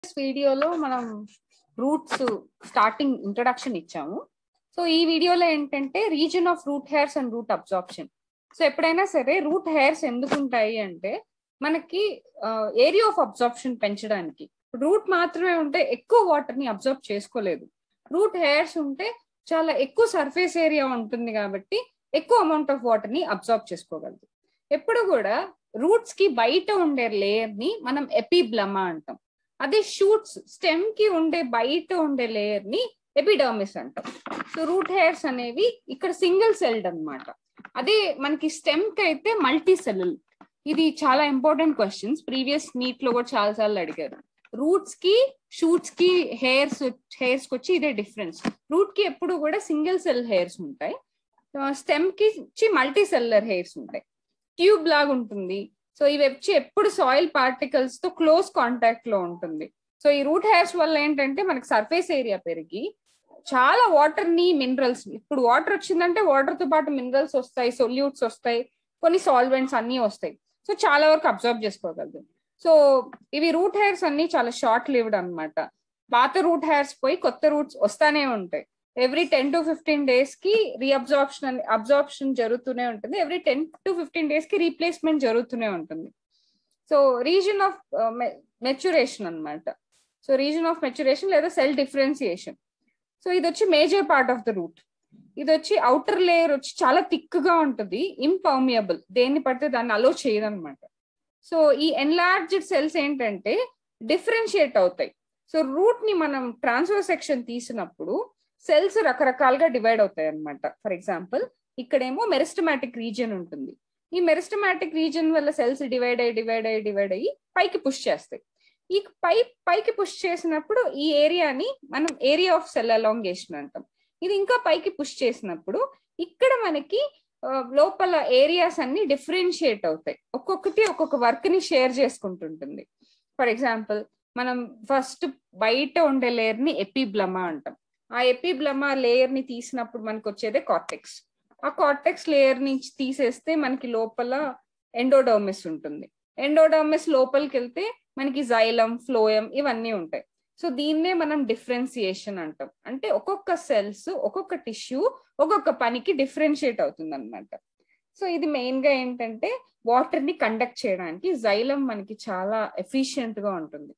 వీడియోలో మనం roots starting introduction ఇచ్చాము సో ఈ వీడియోలో ఏంటంటే reason of root hairs and root absorption so ఎప్పుడైనా సరే రూట్ హెయిర్స్ ఎందుకు ఉంటాయి అంటే మనకి ఏరియా ఆఫ్ అబ్జార్ప్షన్ పెంచడానికి రూట్ మాత్రమే ఉంటే ఎక్కువ వాటర్ ని అబ్జర్వ్ చేసుకోలేదు రూట్ హెయిర్స్ ఉంటే చాలా ఎక్కువ సర్ఫేస్ ఏరియా ఉంటుంది కాబట్టి ఎక్కువ అమౌంట్ ఆఫ్ వాటర్ ని అబ్జర్వ్ చేసుకోగలదు ఎప్పుడు కూడా రూట్స్ కి బయట ఉండే లేయర్ ని మనం ఎపిబ్లమా అంటాం అదే షూట్స్ స్టెమ్ కి ఉండే బయట ఉండే లేయర్ ని ఎపిడర్మిస్ అంటాం సో రూట్ హెయిర్స్ అనేవి ఇక్కడ సింగిల్ సెల్డ్ అనమాట అదే మనకి స్టెమ్ కి అయితే మల్టీ సెల్యుల్ ఇది చాలా ఇంపార్టెంట్ క్వశ్చన్స్ ప్రీవియస్ మీట్ లో కూడా చాలా సార్లు అడిగారు రూట్స్ కి షూట్స్ కి హెయిర్స్ హెయిర్స్ కి వచ్చి ఇదే డిఫరెన్స్ రూట్ కి ఎప్పుడు కూడా సింగిల్ సెల్ హెయిర్స్ ఉంటాయి స్టెమ్ కి మల్టీ సెల్లర్ హెయిర్స్ ఉంటాయి ట్యూబ్ లాగా ఉంటుంది సో ఇవి వచ్చి ఎప్పుడు సాయిల్ పార్టికల్స్ తో క్లోజ్ కాంటాక్ట్ లో ఉంటుంది సో ఈ రూట్ హెయిర్స్ వల్ల ఏంటంటే మనకి సర్ఫేస్ ఏరియా పెరిగి చాలా వాటర్ ని మినరల్స్ ఇప్పుడు వాటర్ వచ్చిందంటే వాటర్ తో పాటు మినరల్స్ వస్తాయి సొల్యూట్స్ వస్తాయి కొన్ని సాల్వెంట్స్ అన్ని వస్తాయి సో చాలా వరకు అబ్జర్వ్ చేసుకోగలదు సో ఇవి రూట్ హెయిర్స్ అన్ని చాలా షార్ట్ లివ్డ్ అనమాట పాత రూట్ హెయిర్స్ పోయి కొత్త రూట్స్ వస్తానే ఉంటాయి every ten to fifteen days కి రీఅబ్జార్ప్షన్ అబ్జార్ప్షన్ జరుగుతూనే ఉంటుంది every ten to fifteen days కి రీప్లేస్మెంట్ జరుగుతూనే ఉంటుంది సో రీజన్ ఆఫ్ మెచ్యురేషన్ అనమాట సో రీజన్ ఆఫ్ మెచ్యురేషన్ లేదా సెల్ డిఫరెన్సియేషన్ సో ఇది వచ్చి major part of the root ఇది వచ్చి అవుటర్ లేయర్ వచ్చి చాలా థిక్ గా ఉంటుంది ఇంపర్మియబుల్ దేన్ని పడితే దాన్ని అలో చేయదు అనమాట సో ఈ ఎన్లార్జ్డ్ సెల్స్ ఏంటంటే డిఫరెన్షియేట్ అవుతాయి సో రూట్ ని మనం ట్రాన్స్ఫర్ సెక్షన్ తీసినప్పుడు సెల్స్ రకరకాలుగా డివైడ్ అవుతాయి అనమాట ఫర్ ఎగ్జాంపుల్ ఇక్కడేమో మెరిస్టమాటిక్ రీజియన్ ఉంటుంది ఈ మెరిస్టమాటిక్ రీజియన్ వల్ల సెల్స్ డివైడ్ అయ్యి డివైడ్ అయ్యి డివైడ్ అయ్యి పైకి పుష్ చేస్తాయి ఈ పై పైకి పుష్ చేసినప్పుడు ఈ ఏరియాని మనం ఏరియా ఆఫ్ సెల్ అలాంగేషన్ అంటాం ఇది ఇంకా పైకి పుష్ చేసినప్పుడు ఇక్కడ మనకి లోపల ఏరియాస్ అన్ని డిఫరెన్షియేట్ అవుతాయి ఒక్కొక్కటి ఒక్కొక్క వర్క్ ని షేర్ చేసుకుంటుంటుంది ఫర్ ఎగ్జాంపుల్ మనం ఫస్ట్ బయట ఉండే లేయర్ ని ఎపిబ్లమా అంటాం ఆ ఎపిబ్లమా లేయర్ ని తీసినప్పుడు మనకు వచ్చేదే కార్టెక్స్ ఆ కార్టెక్స్ లేయర్ నుంచి తీసేస్తే మనకి లోపల ఎండోడర్మిస్ ఉంటుంది ఎండోడర్మిస్ లోపలికి వెళ్తే మనకి జైలం ఫ్లోయం ఇవన్నీ ఉంటాయి సో దీన్నే మనం డిఫరెన్సియేషన్ అంటాం అంటే ఒక్కొక్క సెల్స్ ఒక్కొక్క టిష్యూ ఒక్కొక్క పనికి డిఫరెన్షియేట్ అవుతుంది అనమాట సో ఇది మెయిన్ గా ఏంటంటే వాటర్ ని కండక్ట్ చేయడానికి జైలం మనకి చాలా ఎఫిషియెంట్ గా ఉంటుంది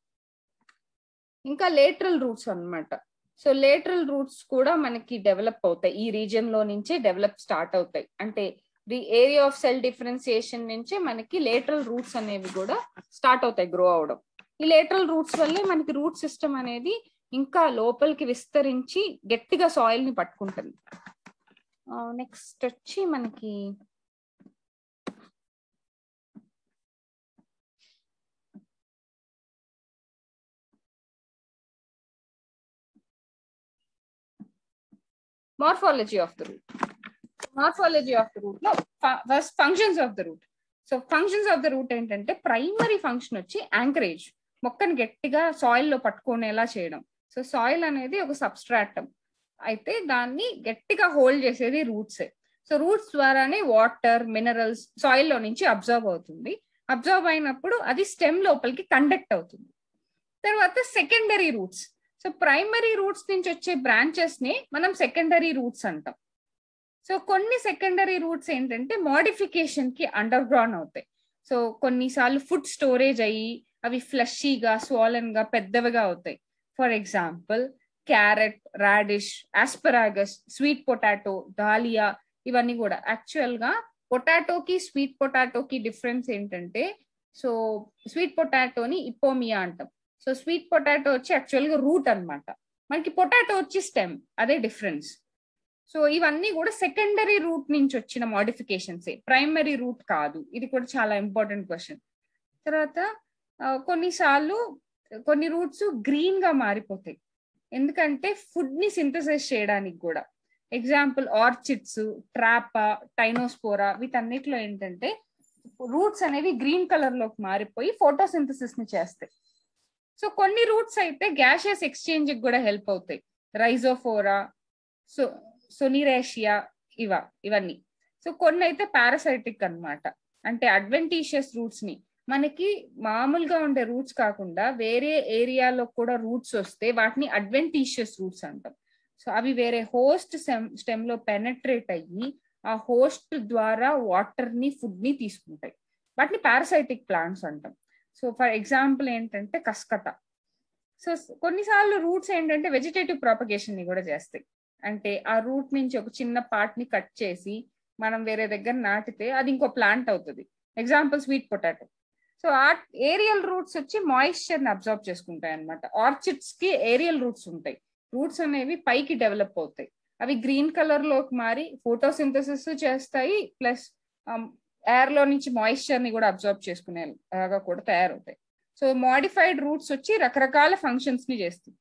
ఇంకా లేటరల్ రూట్స్ అనమాట సో లేటరల్ రూట్స్ కూడా మనకి డెవలప్ అవుతాయి ఈ రీజియన్ లో నుంచే డెవలప్ స్టార్ట్ అవుతాయి అంటే the area of cell differentiation నుంచే మనకి లేటరల్ రూట్స్ అనేవి కూడా స్టార్ట్ అవుతాయి గ్రో అవడం ఈ లేటరల్ రూట్స్ వల్లే మనకి రూట్ సిస్టమ్ అనేది ఇంకా లోపలికి విస్తరించి గట్టిగా సాయిల్ ని పట్టుకుంటుంది నెక్స్ట్ వచ్చి మనకి morphology of the root morphology of the root లో first functions of the root so functions of the root ఏంటంటే ప్రైమరీ ఫంక్షన్ వచ్చి యాంకరేజ్ మొక్కను గట్టిగా సాయిల్ లో పట్టుకునేలా చేయడం సో సాయిల్ అనేది ఒక సబ్స్ట్రాక్టమ్ అయితే దాన్ని గట్టిగా హోల్డ్ చేసేది రూట్సే సో రూట్స్ ద్వారానే వాటర్ మినరల్స్ సాయిల్ లో నుంచి అబ్జర్వ్ అవుతుంది అబ్జర్వ్ అయినప్పుడు అది స్టెమ్ లోపలికి కండక్ట్ అవుతుంది తర్వాత secondary roots so primary roots నుంచి వచ్చే బ్రాంచెస్ ని మనం సెకండరీ రూట్స్ అంటాం సో కొన్ని సెకండరీ రూట్స్ ఏంటంటే మోడిఫికేషన్ కి అండర్ గ్రౌండ్ అవుతాయి సో కొన్నిసార్లు ఫుడ్ స్టోరేజ్ అయ్యి అవి ఫ్లషీగా స్వాలన్ గా పెద్దవిగా అవుతాయి for example carrot radish asparagus sweet potato dahlia ఇవన్నీ కూడా యాక్చువల్ గా పొటాటోకి స్వీట్ పొటాటోకి డిఫరెన్స్ ఏంటంటే సో స్వీట్ పొటాటోని ఇపోమియా అంటాం సో స్వీట్ పొటాటో వచ్చి యాక్చువల్గా రూట్ అనమాట మనకి పొటాటో వచ్చి స్టెమ్ అదే డిఫరెన్స్ సో ఇవన్నీ కూడా సెకండరీ రూట్ నుంచి వచ్చిన మోడిఫికేషన్స్ ప్రైమరీ రూట్ కాదు ఇది కూడా చాలా ఇంపార్టెంట్ క్వశ్చన్ తర్వాత కొన్నిసార్లు కొన్ని రూట్స్ గ్రీన్ గా మారిపోతాయి ఎందుకంటే ఫుడ్ ని సింథసైజ్ చేయడానికి కూడా ఎగ్జాంపుల్ ఆర్చిడ్స్ ట్రాపా టైనోస్పోరా వీటన్నిటిలో ఏంటంటే రూట్స్ అనేవి గ్రీన్ కలర్ లోకి మారిపోయి ఫోటోసింథసిస్ ని చేస్తాయి సో కొన్ని రూట్స్ అయితే గ్యాషియస్ ఎక్స్చేంజ్ కూడా హెల్ప్ అవుతాయి రైజోఫోరా సో సొనిరేషియా ఇవ ఇవన్నీ సో కొన్ని అయితే పారాసైటిక్ అనమాట అంటే అడ్వెంటీషియస్ రూట్స్ ని మనకి మామూలుగా ఉండే రూట్స్ కాకుండా వేరే ఏరియాలో కూడా రూట్స్ వస్తే వాటిని అడ్వెంటీషియస్ రూట్స్ అంటాం సో అవి వేరే హోస్ట్ స్టెమ్ లో పెనట్రేట్ అయ్యి ఆ హోస్ట్ ద్వారా వాటర్ ని ఫుడ్ ని తీసుకుంటాయి వాటిని పారాసైటిక్ ప్లాంట్స్ అంటాం సో ఫర్ ఎగ్జాంపుల్ ఏంటంటే కస్కట సో కొన్నిసార్లు రూట్స్ ఏంటంటే వెజిటేటివ్ ప్రాపగేషన్ ని కూడా చేస్తాయి అంటే ఆ రూట్ నుంచి ఒక చిన్న పార్ట్ ని కట్ చేసి మనం వేరే దగ్గర నాటితే అది ఇంకో ప్లాంట్ అవుతుంది ఎగ్జాంపుల్ స్వీట్ పొటాటో సో ఆ ఏరియల్ రూట్స్ వచ్చి మాయిశ్చర్ ని అబ్జర్వ్ చేసుకుంటాయి అనమాట ఆర్చిడ్స్ కి ఏరియల్ రూట్స్ ఉంటాయి రూట్స్ అనేవి పైకి డెవలప్ అవుతాయి అవి గ్రీన్ కలర్ లోకి మారి ఫోటోసింథసిస్ చేస్తాయి ప్లస్ ఎయిర్ లో నుంచి మాయిశ్చర్ ని కూడా అబ్జర్వ్ చేసుకునేలాగా కూడా తయారవుతాయి సో మాడిఫైడ్ రూట్స్ వచ్చి రకరకాల ఫంక్షన్స్ ని చేస్తాయి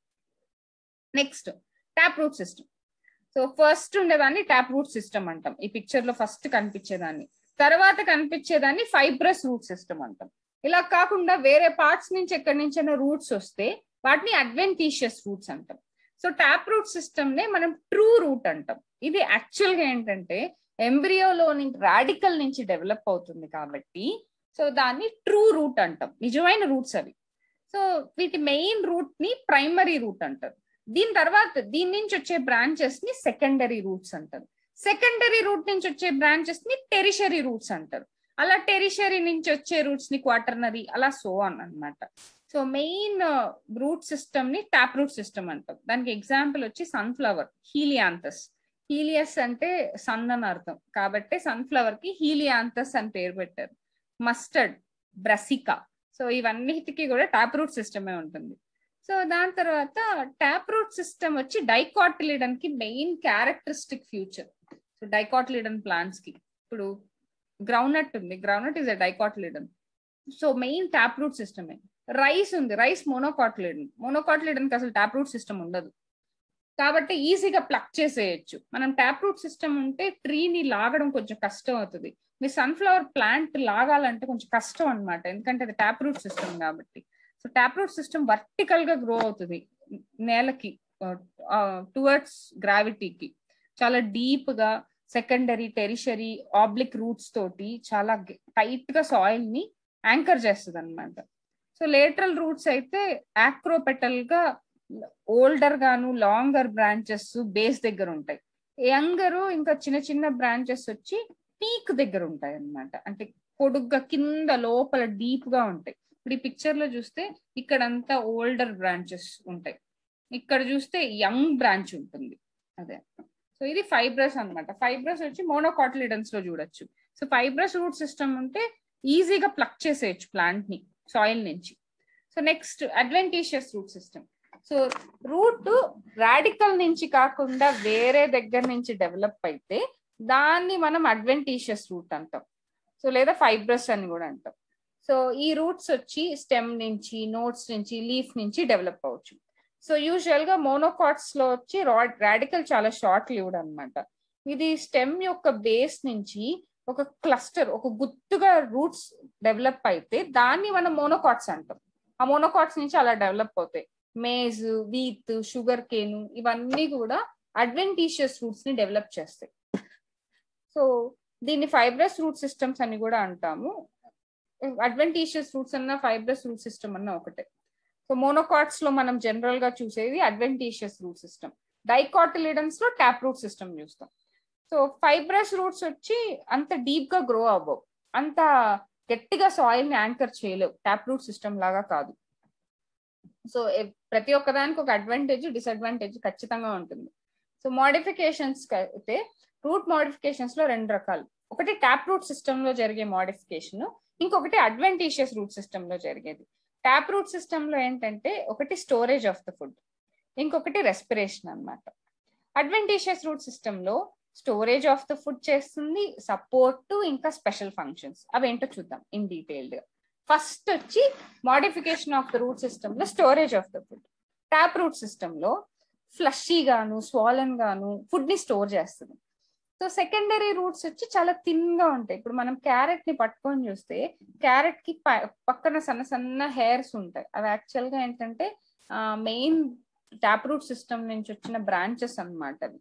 next tap root system so first ఉండేదాన్ని ట్యాప్ రూట్ సిస్టమ్ అంటాం ఈ పిక్చర్ లో ఫస్ట్ కనిపించేదాన్ని తర్వాత కనిపించేదాన్ని ఫైబ్రస్ రూట్ సిస్టమ్ అంటాం ఇలా కాకుండా వేరే పార్ట్స్ నుంచి ఎక్కడి నుంచైనా రూట్స్ వస్తే వాటిని అడ్వెంటీషియస్ రూట్స్ అంటాం సో ట్యాప్ రూట్ సిస్టమ్ నే మనం ట్రూ రూట్ అంటాం ఇది యాక్చువల్ గా ఏంటంటే ఎంబ్రియోలో నుంచి రాడికల్ నుంచి డెవలప్ అవుతుంది కాబట్టి సో దాన్ని ట్రూ రూట్ అంటాం నిజమైన రూట్స్ అవి సో వీటి మెయిన్ రూట్ ని ప్రైమరీ రూట్ అంటారు దీని తర్వాత దీని నుంచి వచ్చే బ్రాంచెస్ ని సెకండరీ రూట్స్ అంటారు సెకండరీ రూట్ నుంచి వచ్చే బ్రాంచెస్ ని టెరిషరీ రూట్స్ అంటారు అలా టెరిషరీ నుంచి వచ్చే రూట్స్ ని క్వార్టర్నరీ అలా సో అన్ అనమాట సో మెయిన్ రూట్ సిస్టమ్ ని టాప్ రూట్ సిస్టమ్ అంటాం దానికి ఎగ్జాంపుల్ వచ్చి సన్ఫ్లవర్ హీలియాంతస్ హీలియస్ అంటే సన్ అని అర్థం కాబట్టి సన్ఫ్లవర్ కి హీలియాంతస్ అని పేరు పెట్టారు మస్టర్డ్ బ్రసికా సో ఇవన్నిటికీ కూడా టాప్ రూట్ సిస్టమే ఉంటుంది సో దాని తర్వాత ట్యాప్ రూట్ సిస్టమ్ వచ్చి డైకాటిలిడన్ కి main characteristic future so dicotyledon plants కి ఇప్పుడు గ్రౌండ్నట్ ఉంది groundnut is a dicotyledon so main tap root సిస్టమే రైస్ ఉంది రైస్ మోనోకాటిలిడన్ మోనోకాటిలిడన్ కి అసలు ట్యాప్ రూట్ సిస్టమ్ ఉండదు కాబట్టి ఈజీగా ప్లక్ చేసేయచ్చు మనం ట్యాప్ రూట్ సిస్టమ్ ఉంటే ట్రీని లాగడం కొంచెం కష్టం అవుతుంది మీ సన్ఫ్లవర్ ప్లాంట్ లాగాలంటే కొంచెం కష్టం అనమాట ఎందుకంటే అది ట్యాప్ రూట్ సిస్టమ్ కాబట్టి so tap root system vertical గా గ్రో అవుతుంది నేలకి టువర్డ్స్ గ్రావిటీకి చాలా డీప్ గా సెకండరీ టెరిషరీ ఆబ్లిక్ రూట్స్ తోటి చాలా టైట్ గా సాయిల్ ని యాంకర్ చేస్తుంది అనమాట సో లేటరల్ రూట్స్ అయితే ఆక్రోపెటల్ గా ఓల్డర్ గాను లాంగర్ బ్రాంచెస్ బేస్ దగ్గర ఉంటాయి యంగర్ ఇంకా చిన్న చిన్న బ్రాంచెస్ వచ్చి పీక్ దగ్గర ఉంటాయి అన్నమాట అంటే పొడుగ్గా కింద లోపల డీప్ గా ఉంటాయి ఇప్పుడు ఈ పిక్చర్ లో చూస్తే ఇక్కడంతా ఓల్డర్ బ్రాంచెస్ ఉంటాయి ఇక్కడ చూస్తే యంగ్ బ్రాంచ్ ఉంటుంది అదే సో ఇది ఫైబ్రస్ అనమాట ఫైబ్రస్ వచ్చి మోనోకాటిలిడన్స్ లో చూడొచ్చు సో ఫైబ్రస్ రూట్ సిస్టమ్ ఉంటే ఈజీగా ప్లక్ చేసేయచ్చు ప్లాంట్ ని సాయిల్ నుంచి so next adventitious root system so root radical నుంచి కాకుండా వేరే దగ్గర నుంచి డెవలప్ అయితే దాన్ని మనం అడ్వెంటీషియస్ రూట్ అంటాం సో లేదా ఫైబ్రస్ అని కూడా అంటాం సో ఈ రూట్స్ వచ్చి స్టెమ్ నుంచి నోట్స్ నుంచి లీఫ్ నుంచి డెవలప్ అవ్వచ్చు సో యూజువల్ గా మోనోకాట్స్ లో వచ్చి రాడికల్ చాలా షార్ట్ లివ్డ్ అనమాట ఇది స్టెమ్ యొక్క బేస్ నుంచి ఒక క్లస్టర్ ఒక గుత్తుగా రూట్స్ డెవలప్ అయితే దాన్ని మనం మోనోకాట్స్ అంటాం ఆ మోనోకాట్స్ నుంచి అలా డెవలప్ అవుతాయి మేజ్ వీత్ షుగర్ కేను ఇవన్నీ కూడా అడ్వెంటీషియస్ రూట్స్ ని డెవలప్ చేస్తాయి సో దీన్ని ఫైబ్రస్ రూట్ సిస్టమ్స్ అని కూడా అంటాము అడ్వెంటీషియస్ రూట్స్ అన్న ఫైబ్రస్ రూట్ సిస్టమ్ అన్న ఒకటే సో మోనోకాట్స్ లో మనం జనరల్ గా చూసేది అడ్వెంటీషియస్ రూట్ సిస్టమ్ డైకాటిలిడన్స్ లో ట్యాప్ రూట్ సిస్టమ్ చూస్తాం సో ఫైబ్రస్ రూట్స్ వచ్చి అంత డీప్ గా గ్రో అవ్వవు అంత గట్టిగా సాయిల్ ని యాంకర్ చేయలేవు ట్యాప్ రూట్ సిస్టమ్ లాగా కాదు సో ప్రతి ఒక్కదానికి ఒక అడ్వాంటేజ్ డిసడ్వాంటేజ్ ఖచ్చితంగా ఉంటుంది సో మోడిఫికేషన్స్ అయితే రూట్ మోడిఫికేషన్స్ లో రెండు రకాలు ఒకటి ట్యాప్ రూట్ సిస్టమ్ లో జరిగే మోడిఫికేషన్ ఇంకొకటి అడ్వాంటేషియస్ రూట్ సిస్టమ్ లో జరిగేది ట్యాప్ రూట్ సిస్టమ్ లో ఏంటంటే ఒకటి స్టోరేజ్ ఆఫ్ ద ఫుడ్ ఇంకొకటి రెస్పిరేషన్ అనమాట అడ్వాంటేషియస్ రూట్ సిస్టమ్ లో స్టోరేజ్ ఆఫ్ ద ఫుడ్ చేస్తుంది సపోర్ట్ ఇంకా స్పెషల్ ఫంక్షన్స్ అవేంటో చూద్దాం ఇన్ డీటెయిల్డ్ గా ఫస్ట్ వచ్చి modification of the root system లో storage of the food tap root system లో ఫ్లషీ గాను స్వాలన్ గాను ఫుడ్ ని స్టోర్ చేస్తుంది సో సెకండరీ రూట్స్ వచ్చి చాలా థిన్ గా ఉంటాయి ఇప్పుడు మనం క్యారెట్ ని పట్టుకొని చూస్తే క్యారెట్ కి పక్కన సన్న సన్న హెయిర్స్ ఉంటాయి అవి యాక్చువల్ గా ఏంటంటే మెయిన్ ట్యాప్ రూట్ సిస్టమ్ నుంచి వచ్చిన బ్రాంచెస్ అనమాట అవి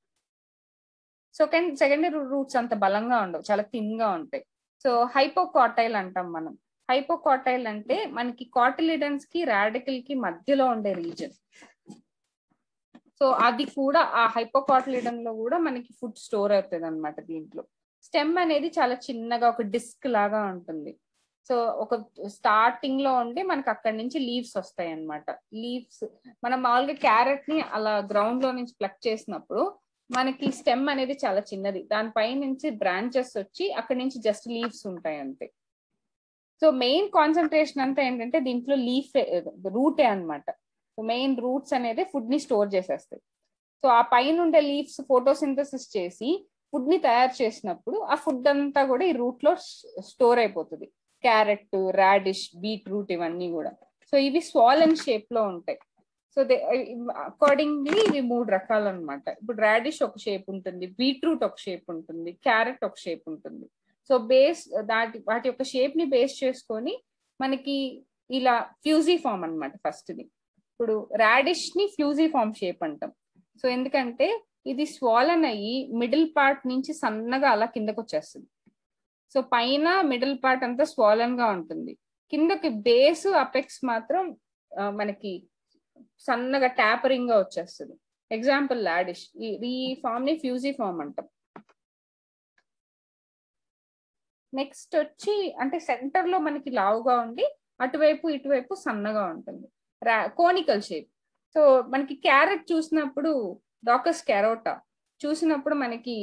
సెకండ్ సెకండరీ రూట్స్ అంత బలంగా ఉండవు చాలా థిన్ గా ఉంటాయి సో హైపోకాటైల్ అంటాం మనం హైపోకాటైల్ అంటే మనకి కాటిలిడన్స్ కి రాడికల్ కి మధ్యలో ఉండే రీజన్ సో అది కూడా ఆ హైపోకాటిలిడన్ లో కూడా మనకి ఫుడ్ స్టోర్ అవుతుంది అనమాట దీంట్లో స్టెమ్ అనేది చాలా చిన్నగా ఒక డిస్క్ లాగా ఉంటుంది సో ఒక స్టార్టింగ్ లో ఉండి మనకి అక్కడి నుంచి లీవ్స్ వస్తాయి అన్నమాట లీవ్స్ మనం మామూలుగా క్యారెట్ ని అలా గ్రౌండ్ లో నుంచి ప్లక్ చేసినప్పుడు మనకి స్టెమ్ అనేది చాలా చిన్నది దానిపై నుంచి బ్రాంచెస్ వచ్చి అక్కడి నుంచి జస్ట్ లీవ్స్ ఉంటాయి అంతే సో మెయిన్ కాన్సన్ట్రేషన్ అంతా ఏంటంటే దీంట్లో లీఫ్ రూటే అన్నమాట సో మెయిన్ రూట్స్ అనేది ఫుడ్ ని స్టోర్ చేసేస్తాయి సో ఆ పైన ఉండే లీవ్స్ ఫోటోసింథసిస్ చేసి ఫుడ్ ని తయారు చేసినప్పుడు ఆ ఫుడ్ అంతా కూడా ఈ రూట్ లో స్టోర్ అయిపోతుంది క్యారెట్ రాడిష్ బీట్రూట్ ఇవన్నీ కూడా సో ఇవి స్వాలన్ షేప్ లో ఉంటాయి సో దే అకార్డింగ్లీ ఇవి మూడు రకాలు అనమాట ఇప్పుడు రాడిష్ ఒక షేప్ ఉంటుంది బీట్రూట్ ఒక షేప్ ఉంటుంది క్యారెట్ ఒక షేప్ ఉంటుంది సో బేస్ దాటి వాటి యొక్క షేప్ ని బేస్ చేసుకొని మనకి ఇలా ఫ్యూజీ ఫామ్ అనమాట ఫస్ట్ది ఇప్పుడు రాడిష్ ని ఫ్యూజీ ఫామ్ షేప్ అంటాం సో ఎందుకంటే ఇది స్వాలన్ అయ్యి మిడిల్ పార్ట్ నుంచి సన్నగా అలా కిందకు వచ్చేస్తుంది సో పైన మిడిల్ పార్ట్ అంతా స్వాలన్ గా ఉంటుంది కిందకి బేస్ అపెక్స్ మాత్రం మనకి సన్నగా ట్యాపరింగ్ గా వచ్చేస్తుంది ఎగ్జాంపుల్ లాడిష్ ఈ ఫామ్ ని ఫ్యూజీ ఫామ్ అంటాం నెక్స్ట్ వచ్చి అంటే సెంటర్ లో మనకి లావుగా ఉండి అటువైపు ఇటువైపు సన్నగా ఉంటుంది కోనికల్ షేప్ సో మనకి క్యారెట్ చూసినప్పుడు డాకస్ క్యారోటా చూసినప్పుడు మనకి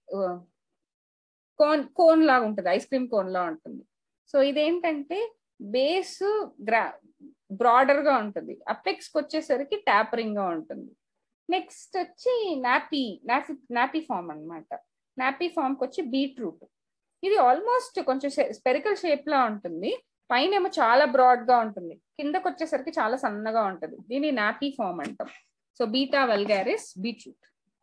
కోన్ కోన్ లాగా ఉంటుంది ఐస్ క్రీమ్ కోన్ లా ఉంటుంది సో ఇదేంటంటే బేస్ గ్రా బ్రాడర్ గా ఉంటుంది అపెక్స్ కి వచ్చేసరికి ట్యాపరింగ్ గా ఉంటుంది నెక్స్ట్ వచ్చి నాపీ నాపీ నాపీ ఫామ్ అనమాట నాపీ ఫామ్ కి వచ్చి బీట్రూట్ ఇది ఆల్మోస్ట్ కొంచెం స్పెరికల్ షేప్ లా ఉంటుంది పైన ఏమో చాలా బ్రాడ్ గా ఉంటుంది కిందకు వచ్చేసరికి చాలా సన్నగా ఉంటుంది దీన్ని నాపీ ఫామ్ అంటాం so Beta vulgaris beetroot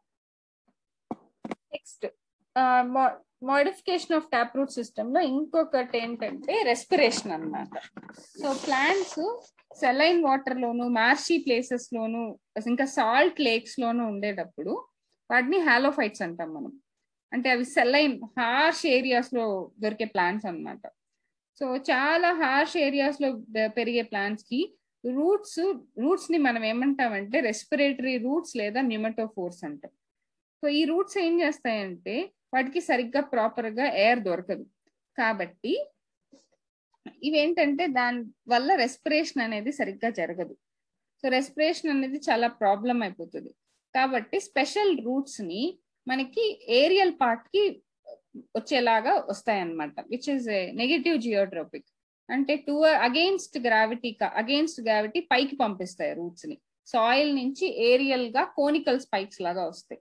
next modification of tap root system లో ఇంకొకటి ఏంటంటే రెస్పిరేషన్ అనమాట సో ప్లాంట్స్ సెలైన్ వాటర్ లోను మార్షీ ప్లేసెస్ లోను ఇంకా సాల్ట్ లేక్స్ లోను ఉండేటప్పుడు వాటిని హాలోఫైట్స్ అంటాం మనం అంటే అవి సెలైన్ హార్ష్ ఏరియాస్ లో దొరికే ప్లాంట్స్ అనమాట సో చాలా హార్ష్ ఏరియాస్ లో పెరిగే ప్లాంట్స్ కి రూట్స్ రూట్స్ ని మనం ఏమంటామంటే రెస్పిరేటరీ రూట్స్ లేదా న్యూమటోఫోర్స్ అంటాం సో ఈ రూట్స్ ఏం చేస్తాయంటే వాటికి సరిగ్గా ప్రాపర్ గా ఎయిర్ దొరకదు కాబట్టి ఇవేంటంటే దాని వల్ల రెస్పిరేషన్ అనేది సరిగ్గా జరగదు సో రెస్పిరేషన్ అనేది చాలా ప్రాబ్లం అయిపోతుంది కాబట్టి స్పెషల్ రూట్స్ ని మనకి ఏరియల్ పార్ట్ కి వచ్చేలాగా వస్తాయన్నమాట విచ్ ఇస్ నెగటివ్ జియోట్రోపిక్ అంటే to against gravity against gravity పైకి పంపిస్తాయి రూట్స్ ని సాయిల్ నుంచి ఏరియల్ గా కోనికల్ స్పైక్స్ లాగా వస్తాయి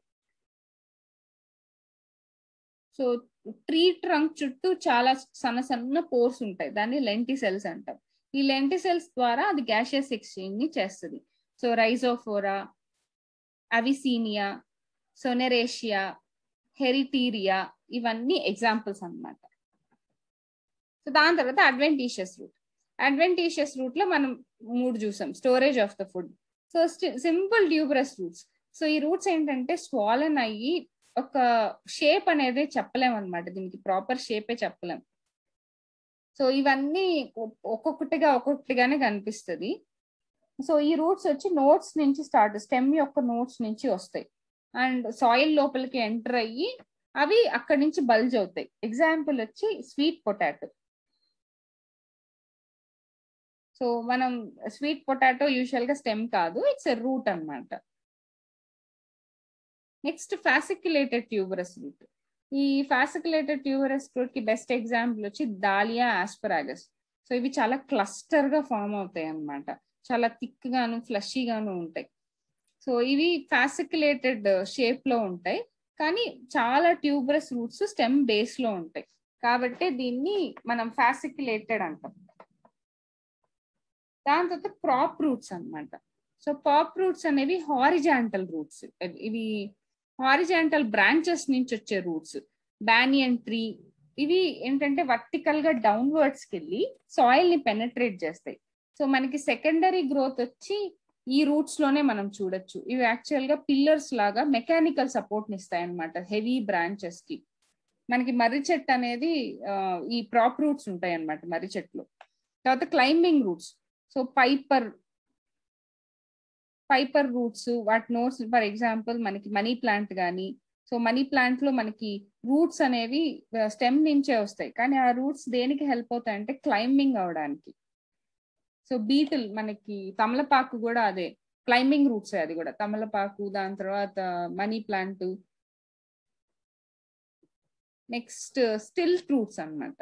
సో ట్రీ ట్రంక్ చుట్టూ చాలా సన్న సన్న పోర్స్ ఉంటాయి దాన్ని లెంటి సెల్స్ అంటాం ఈ లెంటి సెల్స్ ద్వారా అది గ్యాషియస్ ఎక్స్చేంజ్ ని చేస్తుంది సో రైజోఫోరా అవిసీనియా సొనెరేషియా హెరిటీరియా ఇవన్నీ ఎగ్జాంపుల్స్ అనమాట సో దాని తర్వాత అడ్వెంటీషియస్ రూట్ అడ్వెంటీషియస్ రూట్ లో మనం మూడు చూసాం storage of the food so simple tuberous roots so ఈ రూట్స్ ఏంటంటే స్వాలన్ అయ్యి ఒక షేప్ అనేది చెప్పలేం అనమాట దీనికి ప్రాపర్ షేపే చెప్పలేం సో ఇవన్నీ ఒక్కొక్కటిగా ఒక్కొక్కటిగానే కనిపిస్తుంది సో ఈ రూట్స్ వచ్చి నోట్స్ నుంచి స్టార్ట్ స్టెమ్ యొక్క నోట్స్ నుంచి వస్తాయి అండ్ సాయిల్ లోపలికి ఎంటర్ అయ్యి అవి అక్కడి నుంచి బల్జ్ అవుతాయి ఎగ్జాంపుల్ వచ్చి స్వీట్ పొటాటో సో మనం స్వీట్ పొటాటో యూజువల్ గా స్టెమ్ కాదు ఇట్స్ ఎ రూట్ అనమాట నెక్స్ట్ ఫ్యాసిక్యులేటెడ్ ట్యూబరస్ రూట్ ఈ ఫ్యాసిక్యులేటెడ్ ట్యూబరస్ రూట్ కి బెస్ట్ ఎగ్జాంపుల్ వచ్చి దాలియా ఆస్పరాగస్ సో ఇవి చాలా క్లస్టర్ గా ఫామ్ అవుతాయి అన్నమాట చాలా థిక్ గాను ఫ్లషీ గాను ఉంటాయి సో ఇవి ఫ్యాసిక్యులేటెడ్ షేప్ లో ఉంటాయి కానీ చాలా ట్యూబరస్ రూట్స్ స్టెమ్ బేస్ లో ఉంటాయి కాబట్టి దీన్ని మనం ఫ్యాసిక్యులేటెడ్ అంటాం దాని తర్వాత ప్రాప్ రూట్స్ అనమాట సో పాప్ రూట్స్ అనేవి హారిజాంటల్ రూట్స్ ఇవి హారిజాంటల్ బ్రాంచెస్ నుంచి వచ్చే రూట్స్ బ్యానియన్ ట్రీ ఇవి ఏంటంటే వర్టికల్ గా డౌన్వర్డ్స్ కి వెళ్ళి సాయిల్ ని పెనట్రేట్ చేస్తాయి సో మనకి సెకండరీ గ్రోత్ వచ్చి ఈ రూట్స్ లోనే మనం చూడొచ్చు ఇవి యాక్చువల్ గా పిల్లర్స్ లాగా మెకానికల్ సపోర్ట్ ని ఇస్తాయి అనమాట హెవీ బ్రాంచెస్ కి మనకి మర్రి చెట్టు అనేది ఈ ప్రాప్ రూట్స్ ఉంటాయి అనమాట మర్రి చెట్లు తర్వాత climbing roots so piper piper roots వాటి నోట్స్ ఫర్ ఎగ్జాంపుల్ మనకి మనీ ప్లాంట్ కానీ సో మనీ ప్లాంట్ లో మనకి రూట్స్ అనేవి స్టెమ్ నుంచే వస్తాయి కానీ ఆ రూట్స్ దేనికి హెల్ప్ అవుతాయి అంటే క్లైంబింగ్ అవడానికి సో బీటిల్ మనకి తమలపాకు కూడా అదే క్లైంబింగ్ రూట్స్ అది కూడా తమలపాకు దాని తర్వాత money plant next stilt roots అన్నమాట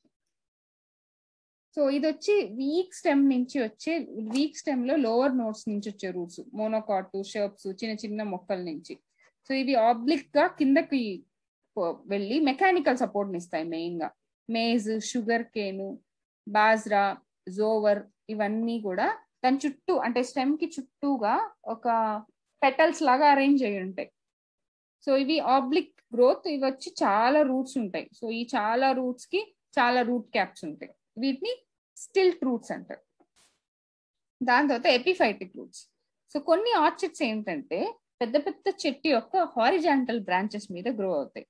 సో ఇది వచ్చి వీక్ స్టెమ్ నుంచి వచ్చే వీక్ స్టెమ్ లో లోవర్ నోట్స్ నుంచి వచ్చే రూట్స్ మోనోకాట్ షర్ప్స్ చిన్న చిన్న మొక్కల నుంచి సో ఇవి ఆబ్లిక్ గా కిందకి పో- వెళ్ళి మెకానికల్ సపోర్ట్ ఇస్తాయి మెయిన్ గా maize sugar cane bajra jowar ఇవన్నీ కూడా దాని చుట్టూ అంటే స్టెమ్ కి చుట్టూగా ఒక పెటల్స్ లాగా అరేంజ్ అయి ఉంటాయి సో ఇవి ఆబ్లిక్ గ్రోత్ ఇవి వచ్చి చాలా రూట్స్ ఉంటాయి సో ఈ చాలా రూట్స్ కి చాలా రూట్ క్యాప్స్ ఉంటాయి వీటిని స్టిల్ట్ రూట్స్ అంటారు దాని తర్వాత ఎపిఫైటిక్ రూట్స్ సో కొన్ని ఆర్చిడ్స్ ఏంటంటే పెద్ద పెద్ద చెట్టు యొక్క హారిజాంటల్ బ్రాంచెస్ మీద గ్రో అవుతాయి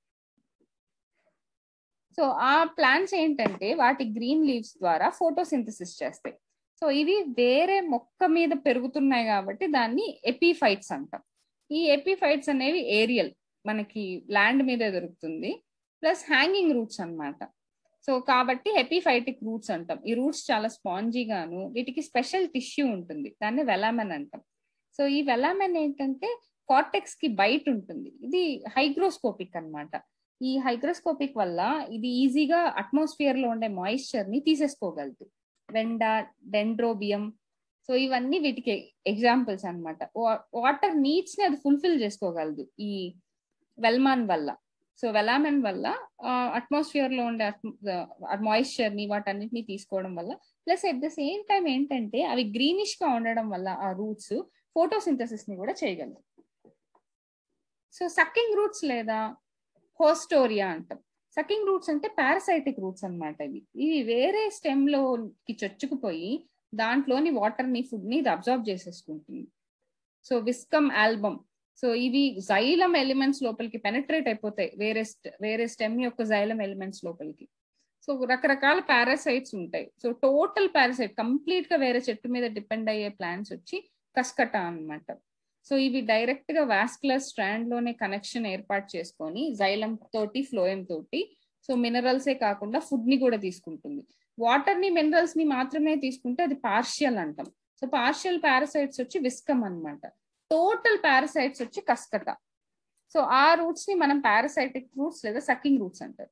సో ఆ ప్లాంట్స్ ఏంటంటే వాటి గ్రీన్ లీవ్స్ ద్వారా ఫోటోసింథసిస్ చేస్తాయి సో ఇవి వేరే మొక్క మీద పెరుగుతున్నాయి కాబట్టి దాన్ని ఎపిఫైట్స్ అంటాం ఈ ఎపిఫైట్స్ అనేవి ఏరియల్ మనకి ల్యాండ్ మీద దొరుకుతుంది ప్లస్ హ్యాంగింగ్ రూట్స్ అన్నమాట సో కాబట్టి ఎపిఫైటిక్ రూట్స్ అంటాం ఈ రూట్స్ చాలా స్పాంజీగాను వీటికి స్పెషల్ టిష్యూ ఉంటుంది దాన్ని వెలామెన్ అంటాం సో ఈ వెలామెన్ ఏంటంటే కార్టెక్స్ కి బయట ఉంటుంది ఇది హైగ్రోస్కోపిక్ అన్నమాట ఈ హైగ్రోస్కోపిక్ వల్ల ఇది ఈజీగా అట్మాస్ఫియర్ లో ఉండే మాయిశ్చర్ ని తీసేసుకోగలదు వెండా డెండ్రోబియం సో ఇవన్నీ వీటికి ఎగ్జాంపుల్స్ అన్నమాట వాటర్ నీడ్స్ ని అది ఫుల్ఫిల్ చేసుకోగలదు ఈ వెల్మాన్ వల్ల సో వెలామెన్ వల్ల అట్మాస్ఫియర్ లో ఉండే మాయిశ్చర్ ని వాటన్నిటిని తీసుకోవడం వల్ల plus at the same time ఏంటంటే అవి గ్రీనిష్ గా ఉండడం వల్ల ఆ రూట్స్ ఫోటోసింథసిస్ ని కూడా చేయగలరు సో సక్కింగ్ రూట్స్ లేదా హోస్టోరియా అంటాం సకింగ్ రూట్స్ అంటే పారాసైటిక్ రూట్స్ అన్నమాట ఇవి ఇవి వేరే స్టెమ్ లోకి చొచ్చుకుపోయి దాంట్లోని వాటర్ ని ఫుడ్ ని ఇది అబ్జర్వ్ చేసేసుకుంటుంది సో విస్కమ్ ఆల్బమ్ సో ఇవి జైలం ఎలిమెంట్స్ లోపలికి పెనట్రేట్ అయిపోతాయి వేరే st- వేరే స్టెమ్ యొక్క జైలం ఎలిమెంట్స్ లోపలికి సో రకరకాల పారాసైట్స్ ఉంటాయి సో టోటల్ పారాసైట్ కంప్లీట్ గా వేరే చెట్టు మీద డిపెండ్ అయ్యే ప్లాంట్స్ వచ్చి కస్కటా అన్నమాట సో ఇవి డైరెక్ట్ గా వాస్కులర్ స్ట్రాండ్ లోనే కనెక్షన్ ఏర్పాటు చేసుకొని జైలం తోటి ఫ్లోయం తోటి సో మినరల్సే కాకుండా ఫుడ్ ని కూడా తీసుకుంటుంది వాటర్ ని మినరల్స్ ని మాత్రమే తీసుకుంటే అది పార్షియల్ అంటాం సో పార్షియల్ పారాసైట్స్ వచ్చి విస్కమ్ అన్నమాట టోటల్ పారాసైట్స్ వచ్చి కస్కట సో ఆ రూట్స్ ని మనం పారాసైటిక్ రూట్స్ లేదా సకింగ్ రూట్స్ అంటారు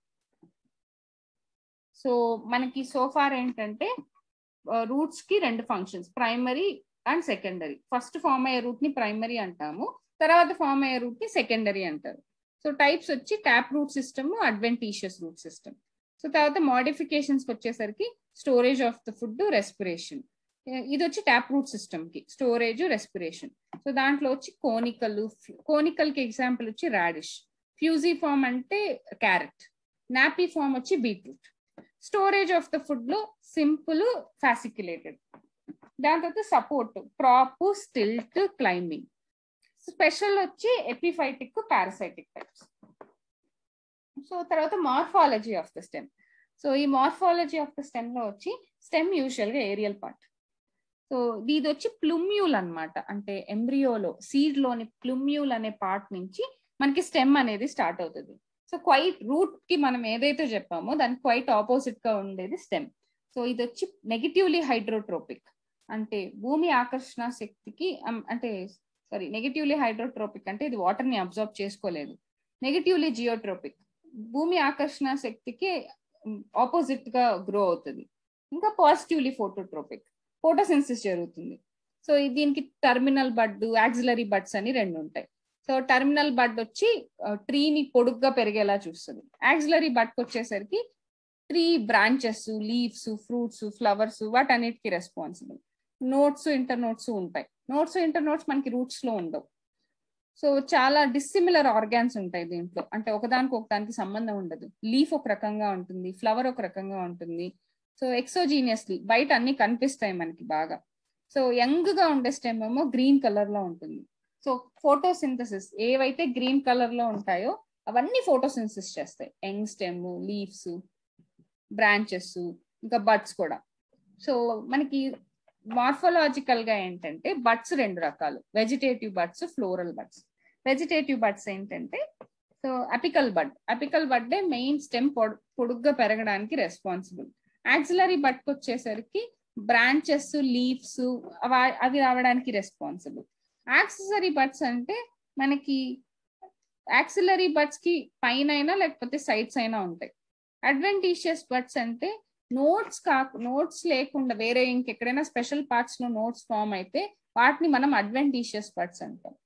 సో మనకి సోఫార్ ఏంటంటే రూట్స్ కి రెండు functions primary and secondary first form అయ్యే రూట్ ని ప్రైమరీ అంటాము తర్వాత ఫామ్ అయ్యే రూట్ ని సెకండరీ అంటారు సో టైప్స్ వచ్చి tap root system adventitious root system so తర్వాత మోడిఫికేషన్స్ వచ్చేసరికి storage of the food respiration ఇది వచ్చి ట్యాప్ రూట్ సిస్టమ్ కి స్టోరేజ్ రెస్పిరేషన్ సో దాంట్లో వచ్చి కోనికల్ కోనికల్ కి ఎగ్జాంపుల్ వచ్చి రాడిష్ ఫ్యూజీ ఫామ్ అంటే క్యారెట్ నాపీ ఫామ్ వచ్చి beetroot storage of the food లో సింపుల్ ఫ్యాసిక్యులేటెడ్ దాని తర్వాత support prop stilt climbing special వచ్చి ఎపిఫైటిక్ పారాసైటిక్ టైప్స్ సో తర్వాత morphology of the stem so ఈ మార్ఫాలజీ ఆఫ్ ద స్టెమ్ లో వచ్చి స్టెమ్ యూజువల్ గా ఏరియల్ పార్ట్ సో ఇది వచ్చి ప్లుమ్యూల్ అన్నమాట అంటే ఎంబ్రియోలో సీడ్ లోని ప్లుమ్యూల్ అనే పార్ట్ నుంచి మనకి స్టెమ్ అనేది స్టార్ట్ అవుతుంది సో క్వైట్ రూట్ కి మనం ఏదైతే చెప్పామో దానికి క్వైట్ ఆపోజిట్ గా ఉండేది స్టెమ్ సో ఇది వచ్చి నెగిటివ్లీ హైడ్రోట్రోపిక్ అంటే భూమి ఆకర్షణ శక్తికి అం- అంటే సారీ నెగిటివ్లీ హైడ్రోట్రోపిక్ అంటే ఇది వాటర్ ని అబ్జర్వ్ చేసుకోలేదు నెగిటివ్లీ జియోట్రోపిక్ భూమి ఆకర్షణ శక్తికి ఆపోజిట్ గా గ్రో అవుతుంది ఇంకా పాజిటివ్లీ ఫోటోట్రోపిక్ ఫోటోసిన్సిస్ జరుగుతుంది సో ఇది దీనికి టర్మినల్ బడ్ యాక్సిలరీ బడ్స్ అని రెండు ఉంటాయి సో టర్మినల్ బడ్ వచ్చి ట్రీని పొడుగ్గా పెరిగేలా చూస్తుంది యాక్సిలరీ బడ్కి వచ్చేసరికి tree branches leaves fruits flowers వాటన్నిటికి రెస్పాన్సిబుల్ నోట్స్ ఇంటర్ నోట్స్ ఉంటాయి నోట్స్ ఇంటర్ నోట్స్ మనకి రూట్స్ లో ఉండవు సో చాలా డిస్సిమిలర్ ఆర్గాన్స్ ఉంటాయి దీంట్లో అంటే ఒకదానికి ఒకదానికి సంబంధం ఉండదు లీఫ్ ఒక రకంగా ఉంటుంది ఫ్లవర్ ఒక రకంగా ఉంటుంది సో ఎక్సోజీనియస్లీ బయట అన్ని కనిపిస్తాయి మనకి బాగా సో యంగ్ గా ఉండే స్టెమ్ ఏమో గ్రీన్ కలర్ లో ఉంటుంది సో ఫోటోసింథసిస్ ఏవైతే గ్రీన్ కలర్ లో ఉంటాయో అవన్నీ ఫోటోసింథసిస్ చేస్తాయి యంగ్ స్టెమ్ లీవ్స్ బ్రాంచెస్ ఇంకా బడ్స్ కూడా సో మనకి మార్ఫలాజికల్ గా ఏంటంటే బడ్స్ రెండు రకాలు vegetative buds floral buds vegetative buds ఏంటంటే సో అపికల్ బడ్ అపికల్ బడ్డే మెయిన్ స్టెమ్ పొడుగ్గా పెరగడానికి రెస్పాన్సిబుల్ యాక్సిలరీ బడ్కి వచ్చేసరికి బ్రాంచెస్ లీవ్స్ అవి రావడానికి రెస్పాన్సిబుల్ యాక్సెసరీ బడ్స్ అంటే మనకి యాక్సిలరీ బడ్స్ కి పైన అయినా లేకపోతే సైడ్స్ అయినా ఉంటాయి అడ్వెంటీషియస్ బడ్స్ అంటే నోట్స్ కాకు నోట్స్ లేకుండా వేరే ఇంకెక్కడైనా స్పెషల్ పార్ట్స్ లో నోట్స్ ఫామ్ అయితే వాటిని మనం అడ్వెంటీషియస్ బడ్స్ అంటాం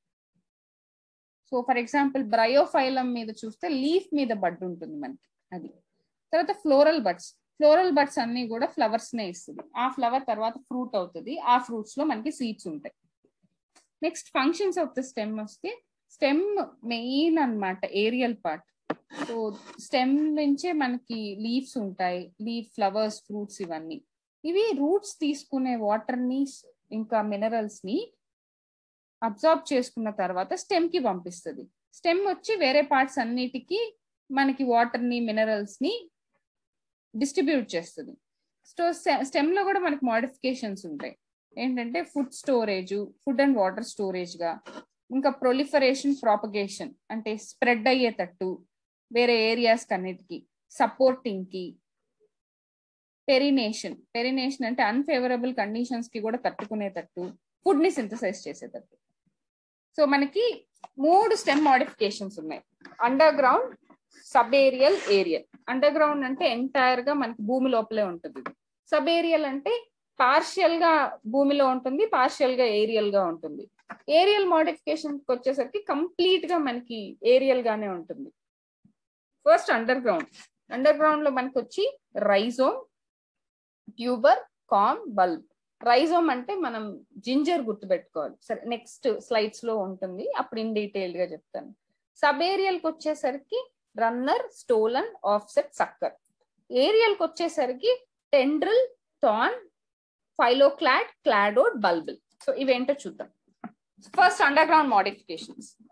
సో ఫర్ ఎగ్జాంపుల్ బ్రయోఫైలం మీద చూస్తే లీఫ్ మీద బడ్ ఉంటుంది మనకి అది తర్వాత ఫ్లోరల్ బడ్స్ ఫ్లోరల్ బడ్స్ అన్ని కూడా ఫ్లవర్స్ నే ఇస్తుంది ఆ ఫ్లవర్ తర్వాత ఫ్రూట్ అవుతుంది ఆ ఫ్రూట్స్ లో మనకి సీడ్స్ ఉంటాయి next functions of the stem వస్తే స్టెమ్ మెయిన్ అన్నమాట ఏరియల్ పార్ట్ సో స్టెమ్ నుంచే మనకి లీవ్స్ ఉంటాయి లీఫ్ ఫ్లవర్స్ ఫ్రూట్స్ ఇవన్నీ ఇవి రూట్స్ తీసుకునే వాటర్ ని ఇంకా మినరల్స్ ని అబ్జార్బ్ చేసుకున్న తర్వాత స్టెమ్ కి పంపిస్తుంది స్టెమ్ వచ్చి వేరే పార్ట్స్ అన్నిటికీ మనకి వాటర్ ని మినరల్స్ ని డిస్ట్రిబ్యూట్ చేస్తుంది సో స్టెమ్ లో కూడా మనకి మోడిఫికేషన్స్ ఉంటాయి ఏంటంటే food storage food and water storage గా ఇంకా ప్రొలిఫరేషన్ ప్రాపగేషన్ అంటే స్ప్రెడ్ అయ్యేటట్టు వేరే ఏరియాస్ కన్నిటికి సపోర్టింగ్ కి పెరినేషన్ పెరినేషన్ అంటే అన్ఫేవరబుల్ కండిషన్స్ కి కూడా తట్టుకునేటట్టు ఫుడ్ ని సింథసైజ్ చేసేటట్టు సో మనకి మూడు స్టెమ్ మోడిఫికేషన్స్ ఉన్నాయి underground sub aerial aerial underground అంటే ఎంటైర్ గా మనకి భూమి లోపలే ఉంటుంది సబ్ ఏరియల్ అంటే పార్షియల్ గా భూమిలో ఉంటుంది పార్షియల్ గా ఏరియల్ గా ఉంటుంది ఏరియల్ మోడిఫికేషన్ వచ్చేసరికి కంప్లీట్ గా మనకి ఏరియల్ గానే ఉంటుంది first underground underground లో మనకి వచ్చి rhizome tuber corm bulb rhizome అంటే మనం జింజర్ గుర్తుపెట్టుకోవాలి సరే నెక్స్ట్ స్లైడ్స్ లో ఉంటుంది అప్పుడు ఇన్ డీటెయిల్ గా చెప్తాను సబ్ ఏరియల్ కి వచ్చేసరికి runner stolon offset sucker aerial కి వచ్చేసరికి tendril thorn phylloclade cladode bulbil so ఇవేంటో చూద్దాం ఫస్ట్ అండర్ గ్రౌండ్ మోడిఫికేషన్స్